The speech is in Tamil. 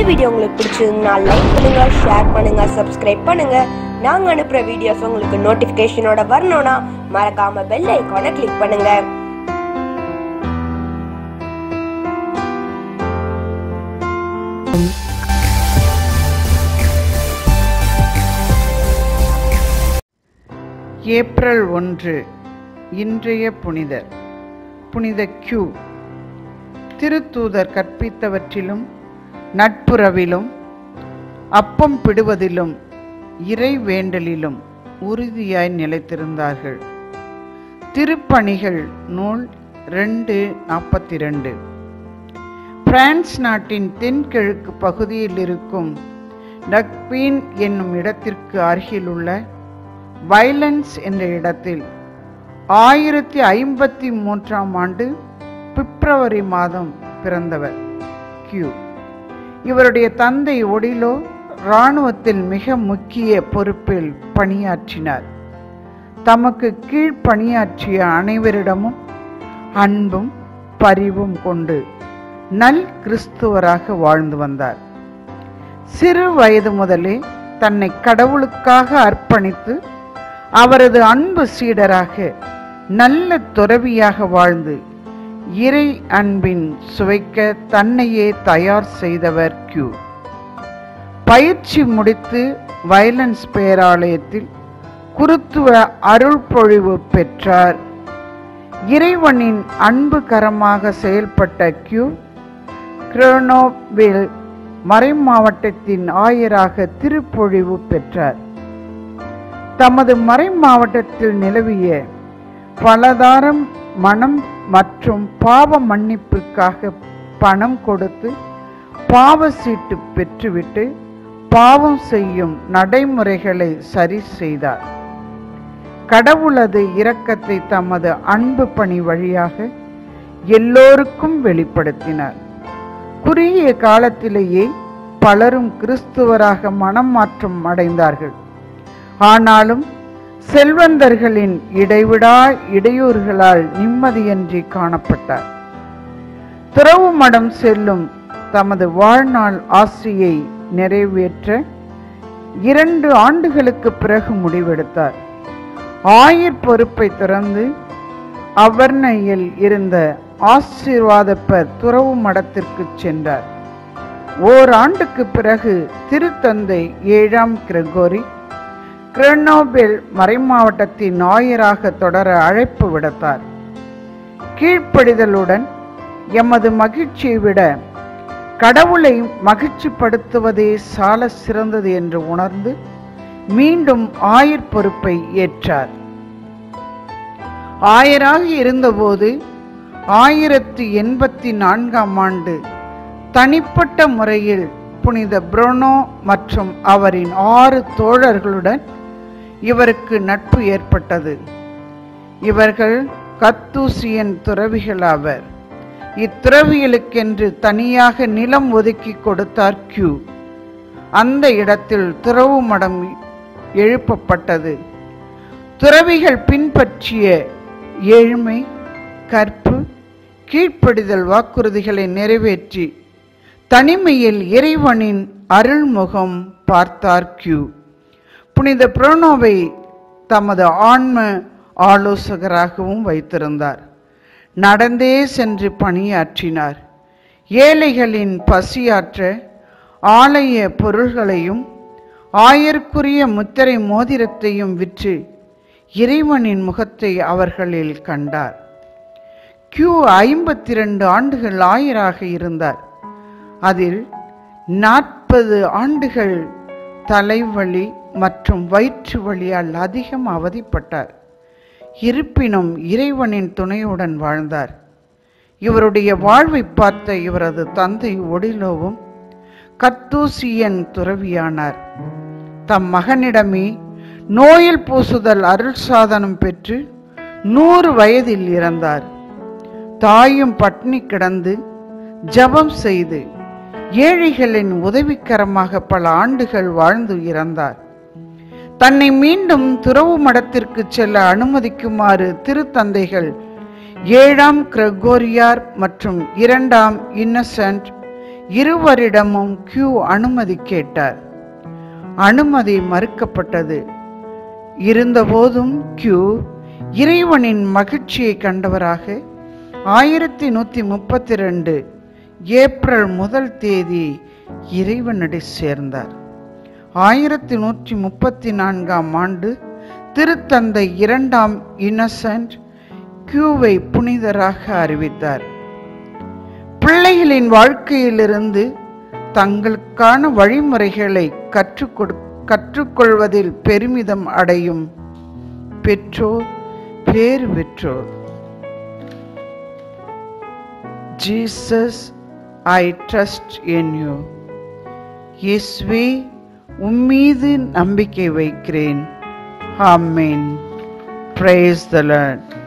வீடியோ உங்களுக்கு பிடிச்சிருந்தா லைக் பண்ணுங்க ஷேர் பண்ணுங்க சப்ஸ்கிரைப் பண்ணுங்க நாங்க அனுப்புற வீடியோஸ் உங்களுக்கு நோட்டிபிகேஷனோட வரணும்னா மறக்காம பெல் ஐகானை கிளிக் பண்ணுங்க ஏப்ரல் ஒன்று இன்றைய புனிதர் புனித கியூ திருத்தூதர் கற்பித்தவற்றிலும் நட்புறவிலும் அப்பம் பிடுவதிலும் இறை வேண்டலிலும் உறுதியாய் நிலைத்திருந்தார்கள் திருப்பணிகள் நூல் ரெண்டு நாற்பத்தி ரெண்டு பிரான்ஸ் நாட்டின் தென்கிழக்கு பகுதியில் இருக்கும் டக்பீன் என்னும் இடத்திற்கு அருகிலுள்ள வைலன்ஸ் என்ற இடத்தில் ஆயிரத்தி ஐம்பத்தி மூன்றாம் ஆண்டு பிப்ரவரி மாதம் பிறந்தவர் கியூ இவருடைய தந்தை ஒடிலோ இராணுவத்தில் மிக முக்கிய பொறுப்பில் பணியாற்றினார் தமக்கு கீழ் பணியாற்றிய அனைவரிடமும் அன்பும் பரிவும் கொண்டு நல் கிறிஸ்துவராக வாழ்ந்து வந்தார் சிறு வயது முதலே தன்னை கடவுளுக்காக அர்ப்பணித்து அவரது அன்பு சீடராக நல்ல துறவியாக வாழ்ந்து இறை அன்பின் சுவைக்க தன்னையே தயார் செய்தவர் கியூ பயிற்சி முடித்து வயலன்ஸ் பேராலயத்தில் குருத்துவ அருள் பொழிவு பெற்றார் இறைவனின் அன்பு கரமாக செயல்பட்ட கியூ கிரோனோவில் மறைமாவட்டத்தின் ஆயராக திருப்பொழிவு பெற்றார் தமது மறை மாவட்டத்தில் நிலவிய பலதாரம் மனம் மற்றும் பாவ மன்னிப்புக்காக பணம் கொடுத்து பாவ சீட்டு பெற்றுவிட்டு பாவம் செய்யும் நடைமுறைகளை சரி செய்தார் கடவுளது இரக்கத்தை தமது அன்பு பணி வழியாக எல்லோருக்கும் வெளிப்படுத்தினார் குறுகிய காலத்திலேயே பலரும் கிறிஸ்துவராக மனம் மாற்றம் அடைந்தார்கள் ஆனாலும் செல்வந்தர்களின் இடைவிடா இடையூறுகளால் நிம்மதியின்றி காணப்பட்டார் துறவு மடம் செல்லும் தமது வாழ்நாள் ஆசையை நிறைவேற்ற இரண்டு ஆண்டுகளுக்கு பிறகு முடிவெடுத்தார் ஆயிர் பொறுப்பை திறந்து அவர்ணையில் இருந்த ஆசீர்வாதப்பர் துறவு மடத்திற்கு சென்றார் ஓராண்டுக்கு பிறகு திருத்தந்தை ஏழாம் கிரெகோரி கிரனோபெல் மறைமாவட்டத்தின் ஆயராக தொடர அழைப்பு விடுத்தார் கீழ்ப்படிதலுடன் எமது மகிழ்ச்சியை விட கடவுளை மகிழ்ச்சிப்படுத்துவதே சால சிறந்தது என்று உணர்ந்து மீண்டும் ஆயர் பொறுப்பை ஏற்றார் ஆயராக இருந்தபோது ஆயிரத்தி எண்பத்தி நான்காம் ஆண்டு தனிப்பட்ட முறையில் புனித புரோனோ மற்றும் அவரின் ஆறு தோழர்களுடன் இவருக்கு நட்பு ஏற்பட்டது இவர்கள் கத்தூசியன் துறவிகளாவர் இத்துறவிகளுக்கென்று தனியாக நிலம் ஒதுக்கி கொடுத்தார் கியூ அந்த இடத்தில் துறவு மடம் எழுப்பப்பட்டது துறவிகள் பின்பற்றிய ஏழ்மை கற்பு கீழ்ப்படிதல் வாக்குறுதிகளை நிறைவேற்றி தனிமையில் இறைவனின் அருள்முகம் பார்த்தார் கியூ புனித புரோனோவை தமது ஆன்ம ஆலோசகராகவும் வைத்திருந்தார் நடந்தே சென்று பணியாற்றினார் ஏழைகளின் பசியாற்ற ஆலய பொருள்களையும் ஆயர்க்குரிய முத்திரை மோதிரத்தையும் விற்று இறைவனின் முகத்தை அவர்களில் கண்டார் கியூ ஐம்பத்தி ரெண்டு ஆண்டுகள் ஆயராக இருந்தார் அதில் நாற்பது ஆண்டுகள் தலைவலி மற்றும் வயிற்று வலியால் அதிகம் அவதிப்பட்டார் இருப்பினும் இறைவனின் துணையுடன் வாழ்ந்தார் இவருடைய வாழ்வை பார்த்த இவரது தந்தை ஒடிலோவும் கத்தூசியன் துறவியானார் தம் மகனிடமே நோயில் பூசுதல் அருள் சாதனம் பெற்று நூறு வயதில் இறந்தார் தாயும் பட்னி கிடந்து ஜபம் செய்து ஏழைகளின் உதவிக்கரமாக பல ஆண்டுகள் வாழ்ந்து இறந்தார் தன்னை மீண்டும் துறவு மடத்திற்கு செல்ல அனுமதிக்குமாறு திருத்தந்தைகள் ஏழாம் கிரகோரியார் மற்றும் இரண்டாம் இன்னசென்ட் இருவரிடமும் கியூ அனுமதி கேட்டார் அனுமதி மறுக்கப்பட்டது இருந்தபோதும் கியூ இறைவனின் மகிழ்ச்சியை கண்டவராக ஆயிரத்தி நூற்றி முப்பத்தி ரெண்டு ஏப்ரல் முதல் தேதி இறைவனடி சேர்ந்தார் ஆயிரத்தி நூற்றி முப்பத்தி நான்காம் ஆண்டு திருத்தந்தை இரண்டாம் இன்னசென்ட் கியூவை புனிதராக அறிவித்தார் பிள்ளைகளின் வாழ்க்கையிலிருந்து தங்களுக்கான வழிமுறைகளை கற்றுக்கொடு கற்றுக்கொள்வதில் பெருமிதம் அடையும் பெற்றோர் பேறு பெற்றோர் Jesus I trust in you இயேசுவே உம்மீது நம்பிக்கை வைக்கிறேன் ஆமேன் praise the lord